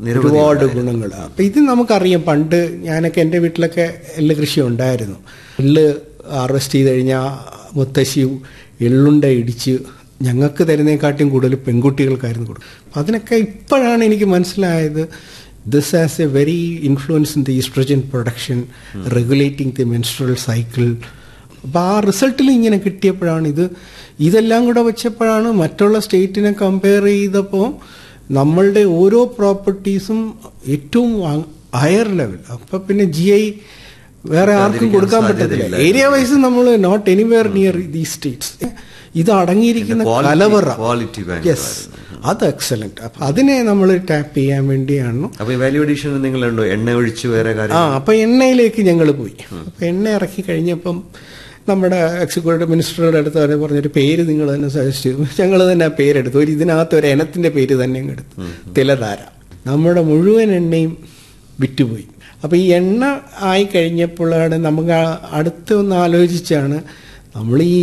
നിരവധി ഒരുപാട് ഗുണങ്ങൾ അപ്പൊ ഇത് നമുക്കറിയാം പണ്ട് ഞാനൊക്കെ എൻ്റെ വീട്ടിലൊക്കെ എള്ള് കൃഷി ഉണ്ടായിരുന്നു എള്ള് ഹാർവെസ്റ്റ് ചെയ്ത് കഴിഞ്ഞാൽ മുത്തശ്ശി എള്ളുണ്ട ഇടിച്ച് ഞങ്ങൾക്ക് തരുന്നതിനെക്കാട്ടിയും കൂടുതൽ പെൺകുട്ടികൾക്കായിരുന്നു കൊടുക്കും അപ്പം അതിനൊക്കെ ഇപ്പോഴാണ് എനിക്ക് മനസ്സിലായത് this has a very influence in the oestrogen production regulating the menstrual cycle അപ്പോൾ ആ റിസൾട്ടിൽ ഇങ്ങനെ കിട്ടിയപ്പോഴാണ് ഇത് ഇതെല്ലാം കൂടെ വെച്ചപ്പോഴാണ് മറ്റുള്ള സ്റ്റേറ്റിനെ കമ്പയർ ചെയ്തപ്പോൾ നമ്മളുടെ ഓരോ പ്രോപ്പർട്ടീസും ഏറ്റവും ഹയർ ലെവൽ അപ്പം പിന്നെ ജി ഐ വേറെ ആർക്കും കൊടുക്കാൻ പറ്റത്തില്ല ഏരിയ വൈസ് നമ്മൾ not anywhere near the states ഇത് അടങ്ങിയിരിക്കുന്ന quality- കലവറ quality bank യെസ് അത് എക്സലന്റ് അപ്പം അതിനെ നമ്മൾ ടാപ്പ് ചെയ്യാൻ വേണ്ടിയാണ് അപ്പൊ ഈ വാല്യൂ അഡീഷൻ നിങ്ങളുണ്ടോ എണ്ണ ഒഴിച്ച് വേറെ ആ കാര്യം അപ്പൊ എണ്ണയിലേക്ക് ഞങ്ങൾ പോയി അപ്പൊ എണ്ണ ഇറക്കി കഴിഞ്ഞപ്പം നമ്മുടെ എക്സിക്യൂട്ടീവ് മിനിസ്റ്ററുടെ അടുത്ത് അവർ പറഞ്ഞൊരു പേര് നിങ്ങൾ തന്നെ സജസ്റ്റ് ചെയ്തു ഞങ്ങൾ തന്നെ ആ പേരെടുത്തു ഒരു ഇതിനകത്ത് ഒരു ഇനത്തിന്റെ പേര് തന്നെ അങ്ങ് എടുത്തു തിലധാര നമ്മുടെ മുഴുവൻ എണ്ണയും വിറ്റുപോയി അപ്പൊ ഈ എണ്ണ ആയി കഴിഞ്ഞപ്പോഴാണ് നമുക്ക് ആ- അടുത്ത് ഒന്ന് ആലോചിച്ചാണ് നമ്മൾ ഈ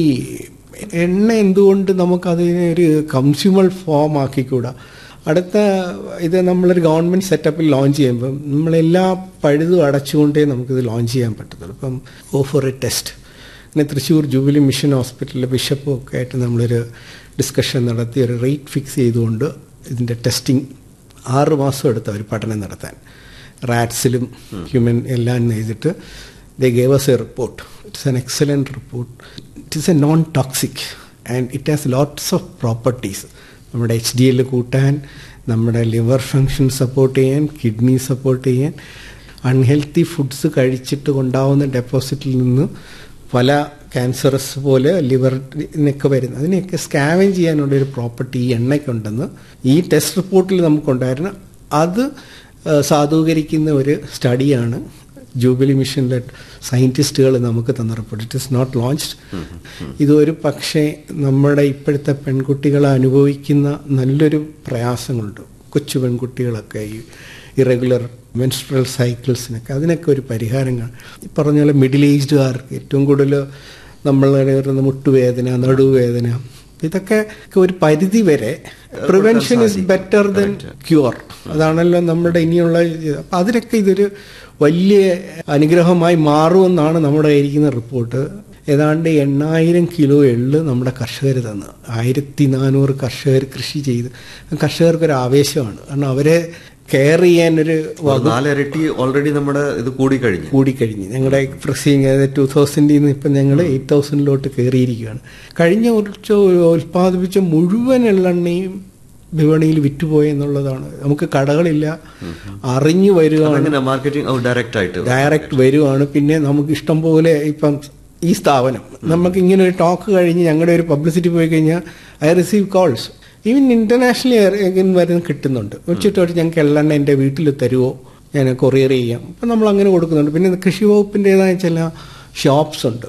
എണ്ണ എന്തുകൊണ്ട് നമുക്കതിനെ ഒരു കൺസ്യൂമർ ഫോം ആക്കിക്കൂടാ അടുത്ത ഇത് നമ്മളൊരു ഗവൺമെന്റ് സെറ്റപ്പിൽ ലോഞ്ച് ചെയ്യുമ്പം നമ്മളെല്ലാ പഴുതും അടച്ചുകൊണ്ടേ നമുക്കിത് ലോഞ്ച് ചെയ്യാൻ പറ്റത്തുള്ളൂ ഇപ്പം ഓ ഫോർ എ ടെസ്റ്റ് പിന്നെ തൃശ്ശൂർ ജൂബിലി മിഷൻ ഹോസ്പിറ്റലിലെ ബിഷപ്പും ഒക്കെ ആയിട്ട് നമ്മളൊരു ഡിസ്കഷൻ നടത്തി ഒരു റേറ്റ് ഫിക്സ് ചെയ്തുകൊണ്ട് ഇതിൻ്റെ ടെസ്റ്റിംഗ് ആറ് മാസം എടുത്ത് അവർ പഠനം നടത്താൻ റാറ്റ്സിലും ഹ്യൂമൻ എല്ലാം ചെയ്തിട്ട് they gave us a report it's an excellent report it is a non toxic and it has lots of properties നമ്മുടെ എച്ച് ഡി എൽ കൂട്ടാൻ നമ്മുടെ ലിവർ ഫങ്ഷൻ സപ്പോർട്ട് ചെയ്യാൻ കിഡ്നി സപ്പോർട്ട് ചെയ്യാൻ അൺഹെൽത്തി ഫുഡ്സ് കഴിച്ചിട്ട് ഉണ്ടാവുന്ന ഡെപ്പോസിറ്റിൽ നിന്ന് പല ക്യാൻസറസ് പോലെ ലിവറിനൊക്കെ വരുന്ന അതിനെയൊക്കെ സ്കാവൻ ചെയ്യാനുള്ള ഒരു പ്രോപ്പർട്ടി ഈ എണ്ണയ്ക്കുണ്ടെന്ന് ഈ ടെസ്റ്റ് റിപ്പോർട്ടിൽ നമുക്കുണ്ടായിരുന്നു അത് ആ, സാധൂകരിക്കുന്ന ഒരു സ്റ്റഡിയാണ് ജൂബിലി മിഷനിലെ സയൻറ്റിസ്റ്റുകൾ നമുക്ക് തന്ന report it is not launched ഇതൊരു പക്ഷേ നമ്മുടെ ഇപ്പോഴത്തെ പെൺകുട്ടികൾ അനുഭവിക്കുന്ന നല്ലൊരു പ്രയാസങ്ങളുണ്ട് കൊച്ചു പെൺകുട്ടികളൊക്കെ ഈ ഇറഗുലർ മെൻസ്ട്രൽ സൈക്കിൾസിനൊക്കെ അതിനൊക്കെ ഒരു പരിഹാരങ്ങൾ ഈ പറഞ്ഞ പോലെ മിഡിൽ ഏജ്ഡുകാർക്ക് ഏറ്റവും കൂടുതൽ നമ്മൾ വരുന്ന മുട്ടുവേദന നടുവേദന ഇതൊക്കെ ഒരു പരിധി വരെ prevention is better than cure അതാണല്ലോ നമ്മുടെ ഇനിയുള്ള ഇത്. അപ്പൊ അതിനൊക്കെ ഇതൊരു വലിയ അനുഗ്രഹമായി മാറുമെന്നാണ് നമ്മുടെ ഇരിക്കുന്ന റിപ്പോർട്ട് ഏതാണ്ട് എണ്ണായിരം കിലോ എള്ള് നമ്മുടെ കർഷകർ തന്നു ആയിരത്തി നാനൂറ് കർഷകർ കൃഷി ചെയ്ത് കർഷകർക്കൊരു ആവേശമാണ് കാരണം അവരെ കെയർ ചെയ്യാനൊരു ഒരു നാലിരട്ടി ഓൾറെഡി നമ്മുടെ ഇത് കൂടിക്കഴിഞ്ഞു കൂടിക്കഴിഞ്ഞ് ഞങ്ങളുടെ പ്രസിങ് അതായത് ടൂ തൗസൻഡിൽ നിന്ന് ഇപ്പം ഞങ്ങൾ എയ്റ്റ് തൗസൻഡിലോട്ട് കയറിയിരിക്കുകയാണ് കഴിഞ്ഞ കുറച്ച് ഉൽപ്പാദിപ്പിച്ച മുഴുവൻ എള്ളെണ്ണയും വിപണിയിൽ വിറ്റുപോയി എന്നുള്ളതാണ് നമുക്ക് കടകളില്ല അറിഞ്ഞു വരികയാണ് അങ്ങനെ മാർക്കറ്റിംഗ് ഡയറക്റ്റ് ആയിട്ട് ഡയറക്റ്റ് വരുവാണ് പിന്നെ നമുക്ക് ഇഷ്ടം പോലെ ഇപ്പം ഈ സ്ഥാപനം നമുക്ക് ഇങ്ങനെ ഒരു ടോക്ക് കഴിഞ്ഞ് ഞങ്ങളുടെ ഒരു പബ്ലിസിറ്റി പോയി കഴിഞ്ഞാൽ I receive calls even internationally വരുന്ന കിട്ടുന്നുണ്ട് വെച്ചിട്ട് ഞങ്ങൾക്ക് എള്ളെണ്ണ എൻ്റെ വീട്ടിൽ തരുമോ ഞാൻ കൊറിയർ ചെയ്യാം അപ്പം നമ്മൾ അങ്ങനെ കൊടുക്കുന്നുണ്ട് പിന്നെ കൃഷി വകുപ്പിൻ്റെതായ ചില ഷോപ്സ് ഉണ്ട്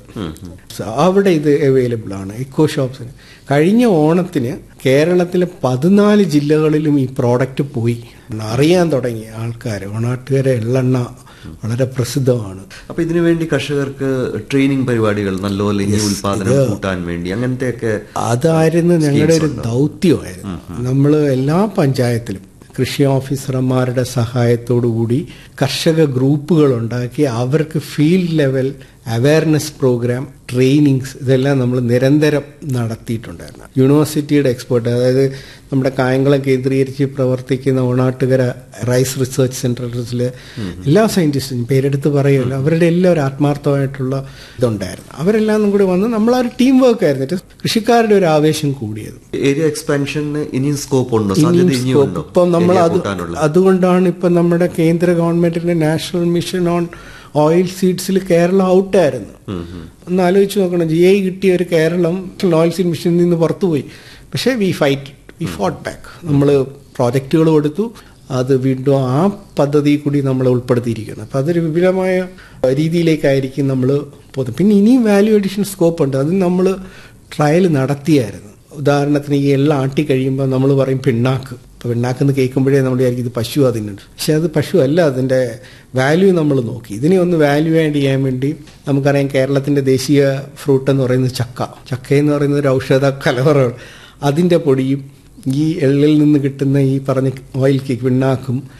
അവിടെ ഇത് അവൈലബിൾ ആണ് ഇക്കോ ഷോപ്സിന് കഴിഞ്ഞ ഓണത്തിന് കേരളത്തിലെ പതിനാല് ജില്ലകളിലും ഈ പ്രോഡക്റ്റ് പോയി അറിയാൻ തുടങ്ങി ആൾക്കാർ ഓണാട്ടുകാരെ എള്ളെണ്ണ വളരെ പ്രസിദ്ധമാണ് അപ്പൊ ഇതിനു വേണ്ടി കർഷകർക്ക് ട്രെയിനിങ് പരിപാടികൾ നല്ലപോലെ ഈ ഉൽപാദനം കൂട്ടാൻ വേണ്ടി അങ്ങനത്തെയൊക്കെ അതായിരുന്നു ഞങ്ങളുടെ ഒരു ദൗത്യമായിരുന്നു നമ്മൾ എല്ലാ പഞ്ചായത്തിലും കൃഷി ഓഫീസർമാരുടെ സഹായത്തോടുകൂടി കർഷക ഗ്രൂപ്പുകൾ ഉണ്ടാക്കി അവർക്ക് field level awareness program trainings ഇതെല്ലാം നമ്മൾ നിരന്തരം നടത്തിയിട്ടുണ്ടായിരുന്നു യൂണിവേഴ്സിറ്റിയുടെ എക്സ്പേർട്ട് അതായത് നമ്മുടെ കായംകുളം കേന്ദ്രീകരിച്ച് പ്രവർത്തിക്കുന്ന ഓണാട്ടുകര റൈസ് റിസർച്ച് സെന്ററിലെ എല്ലാ സയന്റിസ്റ്റും പേരെടുത്ത് പറയുമല്ലോ അവരുടെ എല്ലാം ഒരു ആത്മാർത്ഥമായിട്ടുള്ള ഇതുണ്ടായിരുന്നു അവരെല്ലാം കൂടി വന്ന് നമ്മൾ ആ ഒരു ടീം വർക്ക് ആയിരുന്നു കൃഷിക്കാരുടെ ഒരു ആവേശം കൂടിയത് ഏരിയ എക്സ്പാൻഷന് ഇനിയും സ്കോപ്പ് ഉണ്ടോ ഇനിയും സാധ്യത ഇനിയും scope. ഉണ്ടോ ഇപ്പം നമ്മൾ Area അത് കൂട്ടാനുള്ള അതുകൊണ്ടാണ് ഇപ്പം നമ്മുടെ കേന്ദ്ര ഗവൺമെന്റിന്റെ നാഷണൽ മിഷൻ ഓൺ ഓയിൽ സീഡ്സിൽ കേരളം ഔട്ടായിരുന്നു ഒന്ന് ആലോചിച്ച് നോക്കണം ജി ഐ കിട്ടിയ ഒരു കേരളം ഓയിൽ സീഡ് മിഷനിൽ നിന്ന് പുറത്തുപോയി പക്ഷേ we fight we fought back നമ്മൾ പ്രോജക്റ്റുകൾ കൊടുത്തു അത് വീണ്ടും ആ പദ്ധതി കൂടി നമ്മൾ ഉൾപ്പെടുത്തിയിരിക്കുന്നു അപ്പം അതൊരു വിപുലമായ രീതിയിലേക്കായിരിക്കും നമ്മൾ പോകുന്നത് പിന്നെ ഇനിയും വാല്യൂ അഡീഷൻ സ്കോപ്പ് ഉണ്ട് അത് നമ്മൾ ട്രയൽ നടത്തിയായിരുന്നു ഉദാഹരണത്തിന് ഈ എല്ലാം ആട്ടി കഴിയുമ്പോൾ നമ്മൾ പറയും പിണ്ണാക്ക് ഇപ്പോൾ പിണ്ണാക്കെന്ന് കേൾക്കുമ്പോഴേ നമ്മൾ വിചാരിക്കും ഇത് പശു അതിനുണ്ട് പക്ഷെ അത് പശു അല്ല അതിൻ്റെ വാല്യൂ നമ്മൾ നോക്കി ഇതിനെ ഒന്ന് വാല്യൂ ആഡ് ചെയ്യാൻ വേണ്ടി നമുക്കറിയാം കേരളത്തിൻ്റെ ദേശീയ ഫ്രൂട്ട് എന്ന് പറയുന്നത് ചക്ക ചക്ക എന്ന് പറയുന്നത് ഒരു ഔഷധ കലവറ അതിൻ്റെ പൊടിയും ഈ എള്ളിൽ നിന്ന് കിട്ടുന്ന ഈ പറഞ്ഞ ഓയിൽ കേക്ക് പിണ്ണാക്കും